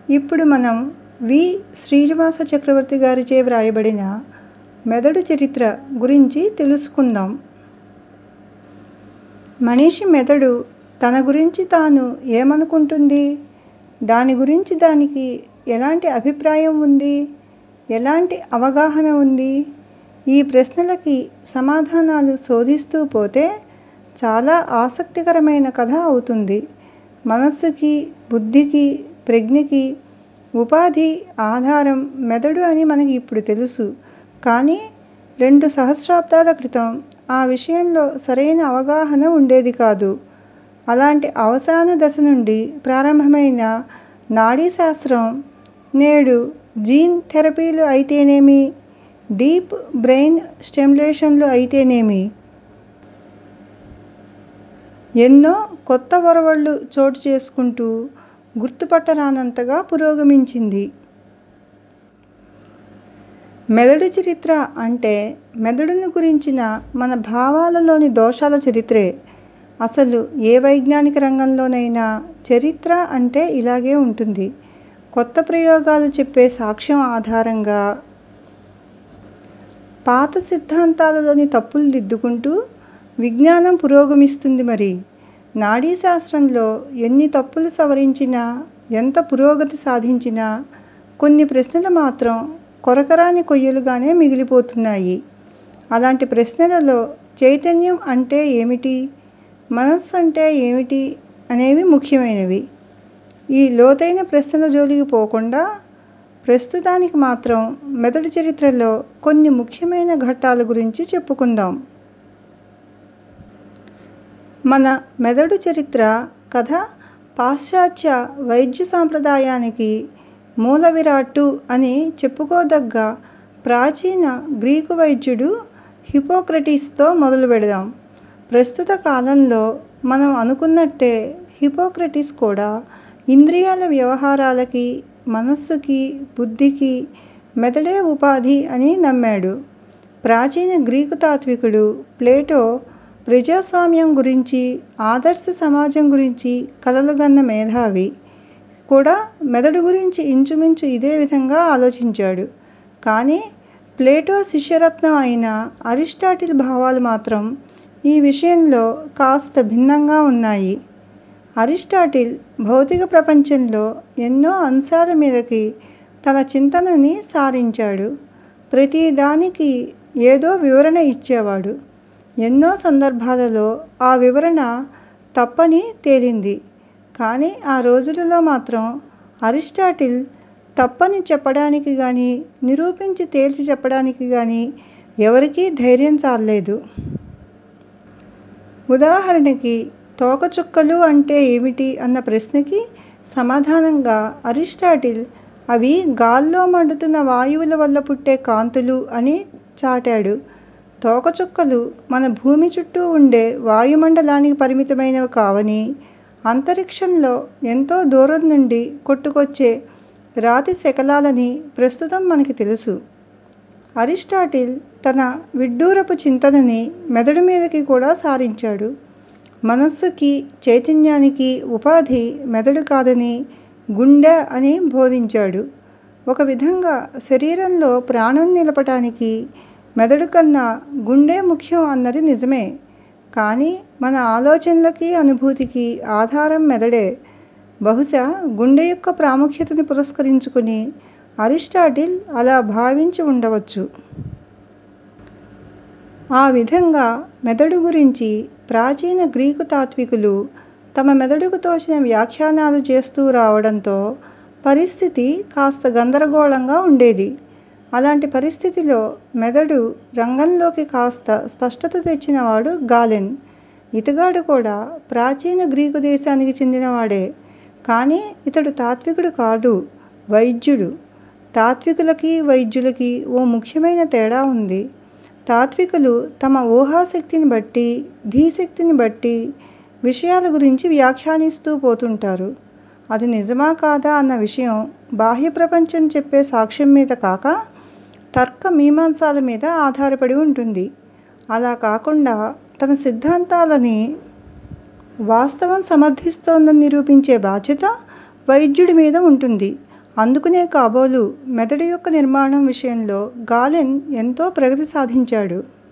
ఇప్పుడు మనం వి శ్రీనివాస చక్రవర్తి గారిచే వ్రాయబడిన మెదడు చరిత్ర గురించి తెలుసుకుందాం మనిషి మెదడు తన గురించి తాను ఏమనుకుంటుంది దాని గురించి దానికి ఎలాంటి అభిప్రాయం ఉంది ఎలాంటి అవగాహన ఉంది ఈ ప్రశ్నలకి సమాధానాలు శోధిస్తూ పోతే చాలా ఆసక్తికరమైన కథ అవుతుంది మనస్సుకి బుద్ధికి ప్రజ్ఞకి ఉపాధి ఆధారం మెదడు అని మనకి ఇప్పుడు తెలుసు కానీ రెండు సహస్రాబ్దాల క్రితం ఆ విషయంలో సరైన అవగాహన ఉండేది కాదు అలాంటి అవసాన దశ నుండి ప్రారంభమైన నాడీ శాస్త్రం నేడు జీన్ థెరపీలు అయితేనేమి డీప్ బ్రెయిన్ స్టిమ్యులేషన్లు అయితేనేమి ఎన్నో కొత్త ఒరవళ్ళు చోటు చేసుకుంటూ గుర్తుపట్టరానంతగా పురోగమించింది మెదడు చరిత్ర అంటే మెదడును గురించిన మన భావాలలోని దోషాల చరిత్రే అసలు ఏ వైజ్ఞానిక రంగంలోనైనా చరిత్ర అంటే ఇలాగే ఉంటుంది కొత్త ప్రయోగాలు చెప్పే సాక్ష్యం ఆధారంగా పాత సిద్ధాంతాలలోని తప్పులు దిద్దుకుంటూ విజ్ఞానం పురోగమిస్తుంది మరి నాడీ శాస్త్రంలో ఎన్ని తప్పులు సవరించినా ఎంత పురోగతి సాధించినా కొన్ని ప్రశ్నలు మాత్రం కొరకరాని కొయ్యలుగానే మిగిలిపోతున్నాయి అలాంటి ప్రశ్నలలో చైతన్యం అంటే ఏమిటి మనస్సు అంటే ఏమిటి అనేవి ముఖ్యమైనవి ఈ లోతైన ప్రశ్నల జోలికి పోకుండా ప్రస్తుతానికి మాత్రం మెదడు చరిత్రలో కొన్ని ముఖ్యమైన ఘట్టాల గురించి చెప్పుకుందాం మన మెదడు చరిత్ర కథ పాశ్చాత్య వైద్య సాంప్రదాయానికి మూల విరాట్టు అని చెప్పుకోదగ్గ ప్రాచీన గ్రీకు వైద్యుడు హిపోక్రటీస్తో మొదలు పెడదాం ప్రస్తుత కాలంలో మనం అనుకున్నట్టే హిపోక్రటీస్ కూడా ఇంద్రియాల వ్యవహారాలకి మనస్సుకి బుద్ధికి మెదడే ఉపాధి అని నమ్మాడు ప్రాచీన గ్రీకు తాత్వికుడు ప్లేటో ప్రజాస్వామ్యం గురించి ఆదర్శ సమాజం గురించి కలలుగన్న మేధావి కూడా మెదడు గురించి ఇంచుమించు ఇదే విధంగా ఆలోచించాడు కానీ ప్లేటో శిష్యరత్నం అయిన అరిస్టాటిల్ భావాలు మాత్రం ఈ విషయంలో కాస్త భిన్నంగా ఉన్నాయి అరిస్టాటిల్ భౌతిక ప్రపంచంలో ఎన్నో అంశాల మీదకి తన చింతనని సారించాడు ప్రతి దానికి ఏదో వివరణ ఇచ్చేవాడు ఎన్నో సందర్భాలలో ఆ వివరణ తప్పని తేలింది కానీ ఆ రోజులలో మాత్రం అరిస్టాటిల్ తప్పని చెప్పడానికి కానీ నిరూపించి తేల్చి చెప్పడానికి కానీ ఎవరికీ ధైర్యం చాలలేదు ఉదాహరణకి తోకచుక్కలు అంటే ఏమిటి అన్న ప్రశ్నకి సమాధానంగా అరిస్టాటిల్ అవి గాల్లో మండుతున్న వాయువుల వల్ల పుట్టే కాంతులు అని చాటాడు తోకచుక్కలు మన భూమి చుట్టూ ఉండే వాయుమండలానికి పరిమితమైనవి కావని అంతరిక్షంలో ఎంతో దూరం నుండి కొట్టుకొచ్చే రాతి శకలాలని ప్రస్తుతం మనకి తెలుసు అరిస్టాటిల్ తన విడ్డూరపు చింతనని మెదడు మీదకి కూడా సారించాడు మనస్సుకి చైతన్యానికి ఉపాధి మెదడు కాదని గుండె అని బోధించాడు ఒక విధంగా శరీరంలో ప్రాణం నిలపటానికి మెదడు కన్నా గుండె ముఖ్యం అన్నది నిజమే కానీ మన ఆలోచనలకి అనుభూతికి ఆధారం మెదడే బహుశా గుండె యొక్క ప్రాముఖ్యతని పురస్కరించుకుని అరిస్టాటిల్ అలా భావించి ఉండవచ్చు ఆ విధంగా మెదడు గురించి ప్రాచీన గ్రీకు తాత్వికులు తమ మెదడుకు తోచిన వ్యాఖ్యానాలు చేస్తూ రావడంతో పరిస్థితి కాస్త గందరగోళంగా ఉండేది అలాంటి పరిస్థితిలో మెదడు రంగంలోకి కాస్త స్పష్టత తెచ్చినవాడు గాలెన్ ఇతగాడు కూడా ప్రాచీన గ్రీకు దేశానికి చెందినవాడే కానీ ఇతడు తాత్వికుడు కాడు వైద్యుడు తాత్వికులకి వైద్యులకి ఓ ముఖ్యమైన తేడా ఉంది తాత్వికులు తమ ఊహాశక్తిని బట్టి ధీశక్తిని బట్టి విషయాల గురించి వ్యాఖ్యానిస్తూ పోతుంటారు అది నిజమా కాదా అన్న విషయం బాహ్య ప్రపంచం చెప్పే సాక్ష్యం మీద కాక తర్క మీమాంసాల మీద ఆధారపడి ఉంటుంది అలా కాకుండా తన సిద్ధాంతాలని వాస్తవం సమర్థిస్తోందని నిరూపించే బాధ్యత వైద్యుడి మీద ఉంటుంది అందుకునే కాబోలు మెదడు యొక్క నిర్మాణం విషయంలో గాలెన్ ఎంతో ప్రగతి సాధించాడు